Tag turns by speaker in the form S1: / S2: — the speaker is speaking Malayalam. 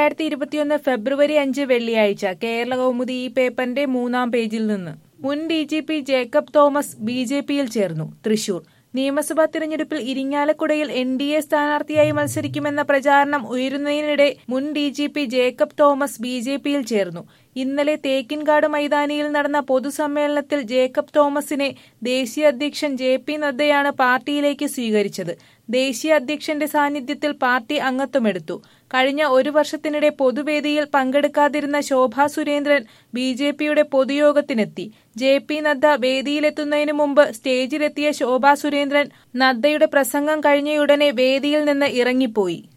S1: രണ്ടായിരത്തി ഇരുപത്തിയൊന്ന് ഫെബ്രുവരി അഞ്ച് വെള്ളിയാഴ്ച കേരള കൗമുദി ഈ പേപ്പറിന്റെ മൂന്നാം പേജിൽ നിന്ന് മുൻ D G P Jacob Thomas B J പിയിൽ ചേർന്നു തൃശൂർ നിയമസഭാ തിരഞ്ഞെടുപ്പിൽ ഇരിങ്ങാലക്കുടയിൽ എൻ ഡി എ സ്ഥാനാർത്ഥിയായി മത്സരിക്കുമെന്ന പ്രചാരണം ഉയരുന്നതിനിടെ മുൻ D G P Jacob Thomas B J പിയിൽ ചേർന്നു ഇന്നലെ തേക്കിൻകാട് മൈതാനിയിൽ നടന്ന പൊതുസമ്മേളനത്തിൽ ജേക്കബ് തോമസിനെ ദേശീയ അധ്യക്ഷൻ ജെ പി നദ്ദയാണ് പാർട്ടിയിലേക്ക് സ്വീകരിച്ചത് ദേശീയ അധ്യക്ഷന്റെ സാന്നിധ്യത്തിൽ പാർട്ടി അംഗത്വമെടുത്തു കഴിഞ്ഞ ഒരു വർഷത്തിനിടെ പൊതുവേദിയിൽ പങ്കെടുക്കാതിരുന്ന ശോഭാ സുരേന്ദ്രൻ ബി ജെ പിയുടെ പൊതുയോഗത്തിനെത്തി ജെ പി നദ്ദ വേദിയിലെത്തുന്നതിനു മുമ്പ് സ്റ്റേജിലെത്തിയ ശോഭാ സുരേന്ദ്രൻ നദ്ദയുടെ പ്രസംഗം കഴിഞ്ഞയുടനെ വേദിയിൽ നിന്ന് ഇറങ്ങിപ്പോയി